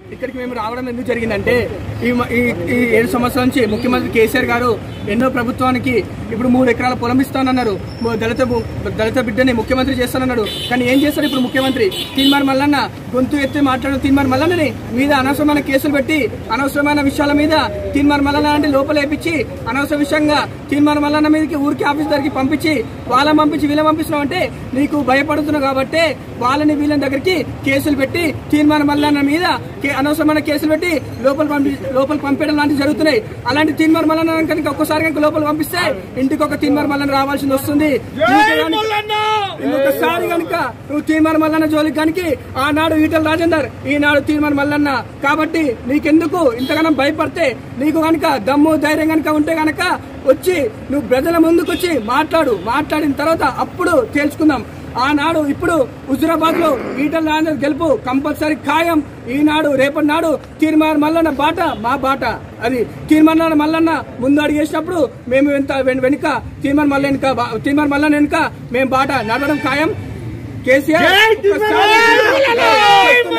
ఇక్కడికి మేము రావడం ఎందుకు జరిగిందంటే ఈ మ- ఈ ఈ ఏడు సంవత్సరాల నుంచి ముఖ్యమంత్రి కేసీఆర్ గారు ఎన్నో ప్రభుత్వానికి ఇప్పుడు మూడు ఎకరాల పొలం ఇస్తానన్నారు మో- దళిత భూ- దళిత బిడ్డని ముఖ్యమంత్రి చేస్తానన్నాడు కానీ ఏం చేస్తాడు ఇప్పుడు ముఖ్యమంత్రి తీన్మార్ మల్లన్న గొంతు ఎత్తి మాట్లాడిన తీన్మార్ మల్లన్నని మీద అనవసరమైన కేసులు పెట్టి అనవసరమైన విషయాల మీద తీన్మార్ మల్లన్న అంటే లోపలేపించి అనవసర విషయంగా తీన్మార్ మల్లన్న మీదకి ఊరికి ఆఫీస్ దగ్గరికి పంపించి వాళ్ళని పంపించి వీళ్ళని పంపిస్తున్నావు అంటే నీకు భయపడుతున్నావు కాబట్టి వాళ్ళని వీళ్ళని దగ్గరికి కేసులు పెట్టి తీర్మానం మల్లన్న మీద కే- అనవసరమైన కేసులు పెట్టి లోపల పంపి లోపల పంపించడం లాంటివి జరుగుతున్నాయి అలాంటి తీర్మానం మల్లన్న కనుక ఒక్కసారి కనుక లోపల పంపిస్తే ఇంటికి ఒక తీర్మానం మల్లన్న రావాల్సింది వస్తుంది ఇంకొకసారి కనుక నువ్వు తీర్మానం మల్లన్న జోలికి కనుక ఆనాడు ఈటల రాజేందర్ ఈనాడు తీర్మానం మల్లన్న కాబట్టి నీకెందుకు ఇంతగానం భయపడితే నీకు కనుక దమ్ము ధైర్యం కనుక ఉంటే కనుక వచ్చి నువ్వు ప్రజల ముందుకు వచ్చి మాట్లాడు మాట్లాడిన తర్వాత అప్పుడు తేల్చుకుందాం ఆనాడు ఇప్పుడు హుజురాబాద్ లో ఈటల రాజేందర్ గెలుపు కంపల్సరీ ఖాయం ఈనాడు రేపటి నాడు తీర్మానం మల్లన్న బాట మా బాట అది తీర్మానం మల్లన్న ముందు అడిగేసినప్పుడు మేము వెంట వెన్- వెనుక తీర్మానం మల్ల వెనుక బా- తీర్మానం మల్లన్న వెనుక మేము బాట నడవడం ఖాయం కేసీఆర్ ఒక్కసారి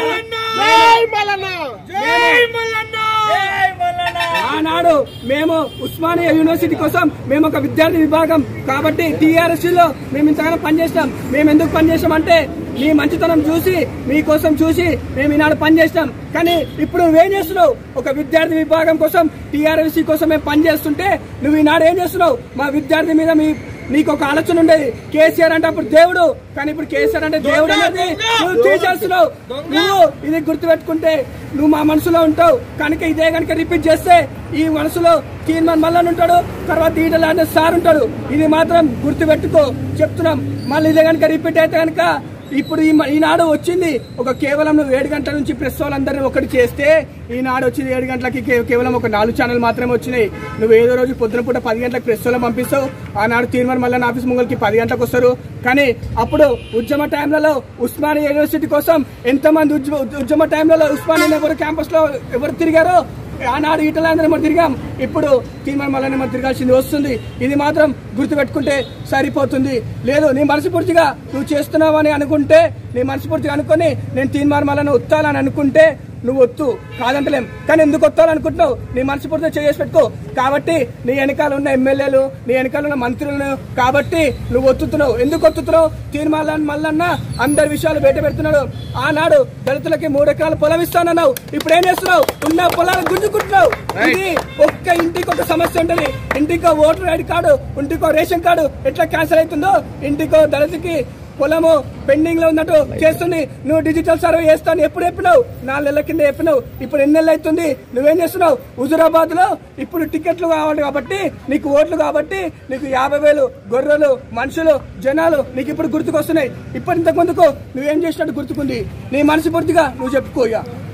ఆనాడు మేము ఉస్మానియా యూనివర్సిటీ కోసం మేము ఒక విద్యార్థి విభాగం కాబట్టి టీఆర్ఎస్ లో మేము ఇంతగానో పనిచేస్తాం మేము ఎందుకు పనిచేస్తాం అంటే మీ మంచితనం చూసి మీకోసం చూసి మేము ఈనాడు పనిచేస్తాం కానీ ఇప్పుడు నువ్వేం చేస్తున్నావు ఒక విద్యార్థి విభాగం కోసం టీఆర్ఎస్ కోసం మేము పనిచేస్తుంటే నువ్వు ఈనాడు ఏం చేస్తున్నావు మా విద్యార్థి మీద మీ నీకు ఒక ఆలోచన ఉండేది కేసీఆర్ అంటే అప్పుడు దేవుడు కానీ ఇప్పుడు కేసీఆర్ అంటే దేవుడు అనేది నువ్వు తీసేస్తున్నావు నువ్వు ఇది గుర్తుపెట్టుకుంటే నువ్వు మా మనసులో ఉంటావు కనుక ఇదే కనుక రిపీట్ చేస్తే ఈ మనసులో తీర్మాన్ మల్లన్ ఉంటాడు తర్వాత ఈటల అనే సార్ ఉంటాడు ఇది మాత్రం గుర్తుపెట్టుకో చెప్తున్నాం మళ్ళీ ఇదే కనుక రిపీట్ అయితే కనుక ఇప్పుడు ఈ మ- ఈనాడు వచ్చింది ఒక కేవలం నువ్వు ఏడు గంటల నుంచి ప్రెస్ వాళ్ళందరినీ ఒకటి చేస్తే ఈనాడు వచ్చింది ఏడు గంటలకి కే- కేవలం ఒక నాలుగు ఛానల్ మాత్రమే వచ్చినాయి నువ్వు ఏదో రోజు పొద్దున పూట పది గంటలకు ప్రెస్ వాళ్ళని పంపిస్తావు ఆనాడు తీర్మానం మల్లన్న ఆఫీస్ ముంగల్కి పది గంటలకు వస్తారు కానీ అప్పుడు ఉద్యమ టైంలలో ఉస్మానియా యూనివర్సిటీ కోసం ఎంతమంది ఉద్యమ ఉద్యమ టైంలలో ఉస్మానియా ఎవరు క్యాంపస్ లో ఎవరు తిరిగారో ఆనాడు ఈటలందరూ మనం తిరిగాం ఇప్పుడు తీర్మానం మళ్ళీ మనం తిరగాల్సింది వస్తుంది ఇది మాత్రం గుర్తుపెట్టుకుంటే సరిపోతుంది లేదు నీ మనస్ఫూర్తిగా నువ్వు చేస్తున్నావు అని అనుకుంటే నీ మనస్ఫూర్తిగా అనుకొని నేను తీర్మానం మళ్ళీ ఉత్తాలని అనుకుంటే నువ్వు వత్తు కాదంటలేం కానీ ఎందుకు వత్తాలనుకుంటున్నావు నీ మనస్ఫూర్తిగా చేసి పెట్టుకో కాబట్టి నీ వెనకాల ఉన్న ఎమ్మెల్యేలు నీ వెనకాల ఉన్న మంత్రులను కాబట్టి నువ్వు ఒత్తుతున్నావు ఎందుకు ఒత్తుతున్నావు తీర్మానాలను మల్లన్న అందరి విషయాలు బయట పెడుతున్నాడు ఆనాడు దళితులకి మూడు ఎకరాల పొలం ఇస్తానన్నావు ఇప్పుడు ఏం చేస్తున్నావు ఉన్న పొలాలు గుంజుకుంటున్నావు ఇది ఒక్క ఇంటికి ఒక సమస్య ఉంటది ఇంటికో ఓటర్ ఐడి కార్డు ఇంటికో రేషన్ కార్డు ఎట్లా క్యాన్సిల్ అవుతుందో ఇంటికో దళితుకి పొలము పెండింగ్ లో ఉన్నట్టు చేస్తుంది నువ్వు డిజిటల్ సర్వే చేస్తాను ఎప్పుడు చెప్పినావు నాలుగు నెలల కింద చెప్పినావు ఇప్పుడు ఎన్ని నెలలు అవుతుంది నువ్వేం చేస్తున్నావు హుజురాబాద్ లో ఇప్పుడు టికెట్లు కావాలి కాబట్టి నీకు ఓట్లు కాబట్టి నీకు యాభై వేలు గొర్రెలు మనుషులు జనాలు నీకు ఇప్పుడు గుర్తుకొస్తున్నాయి ఇప్పుడు ఇంతకు ముందుకు నువ్వేం చేసినట్టు గుర్తుకుంది నీ మనసు పూర్తిగా నువ్వు చెప్పుకో ఇక